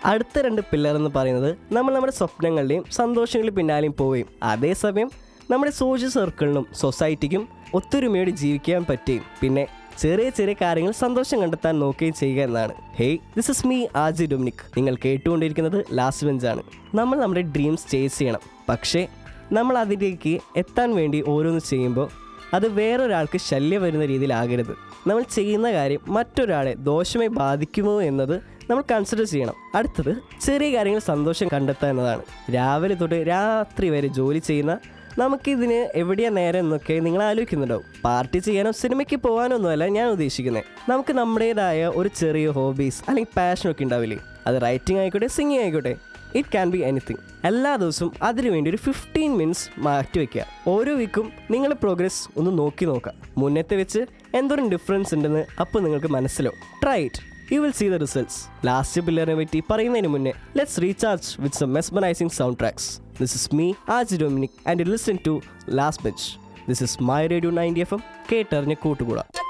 അടുത്ത രണ്ട് പില്ലർ എന്ന് പറയുന്നത് നമ്മൾ നമ്മുടെ സ്വപ്നങ്ങളുടെയും സന്തോഷങ്ങളുടെയും പിന്നാലെയും പോവുകയും അതേസമയം നമ്മുടെ സോഷ്യൽ സർക്കിളിനും സൊസൈറ്റിക്കും ഒത്തൊരുമയോടെ ജീവിക്കാൻ പറ്റുകയും പിന്നെ ചെറിയ ചെറിയ കാര്യങ്ങൾ സന്തോഷം കണ്ടെത്താൻ നോക്കുകയും ചെയ്യുക എന്നാണ് hey this is me Aji Dominic നിങ്ങൾ കേട്ടുകൊണ്ടിരിക്കുന്നത് ലാസ്റ്റ് ബെഞ്ചാണ് നമ്മൾ നമ്മുടെ ഡ്രീംസ് ചേസ് ചെയ്യണം പക്ഷേ നമ്മൾ അതിലേക്ക് എത്താൻ വേണ്ടി ഓരോന്ന് ചെയ്യുമ്പോൾ അത് വേറൊരാൾക്ക് ശല്യം വരുന്ന രീതിയിലാകരുത് നമ്മൾ ചെയ്യുന്ന കാര്യം മറ്റൊരാളെ ദോഷമായി ബാധിക്കുമോ എന്നത് നമ്മൾ കൺസിഡർ ചെയ്യണം അടുത്തത് ചെറിയ കാര്യങ്ങൾ സന്തോഷം കണ്ടെത്തുക എന്നതാണ് രാവിലെ തൊട്ട് രാത്രി വരെ ജോലി ചെയ്യുന്ന നമുക്കിതിന് എവിടെയാ നേരം എന്നൊക്കെ നിങ്ങൾ ആലോചിക്കുന്നുണ്ടാവും പാർട്ടി ചെയ്യാനോ സിനിമയ്ക്ക് പോകാനോ ഒന്നുമല്ല ഞാൻ ഉദ്ദേശിക്കുന്നത് നമുക്ക് നമ്മുടേതായ ഒരു ചെറിയ ഹോബീസ് അല്ലെങ്കിൽ പാഷനൊക്കെ ഉണ്ടാവില്ലേ അത് റൈറ്റിംഗ് ആയിക്കോട്ടെ സിംഗിങ് ആയിക്കോട്ടെ ഇറ്റ് ക്യാൻ ബി എനിത്തിങ് എല്ലാ ദിവസവും അതിനു വേണ്ടി ഒരു ഫിഫ്റ്റീൻ മിനിറ്റ്സ് മാറ്റി വയ്ക്കുക ഓരോ വീക്കും നിങ്ങളുടെ പ്രോഗ്രസ് ഒന്ന് നോക്കി നോക്കാം മുന്നത്തെ വെച്ച് എന്തോരം ഡിഫറൻസ് ഉണ്ടെന്ന് അപ്പോൾ നിങ്ങൾക്ക് മനസ്സിലാവും try it you will see the results last പില്ലറിനെ പറ്റി പറയുന്നതിന് മുന്നേ let's recharge with some mesmerising sound tracks this is me Aji Dominic and listen to last bench this is my radio ninety F M കേട്ടറിഞ്ഞ് കൂട്ടുകൂടാം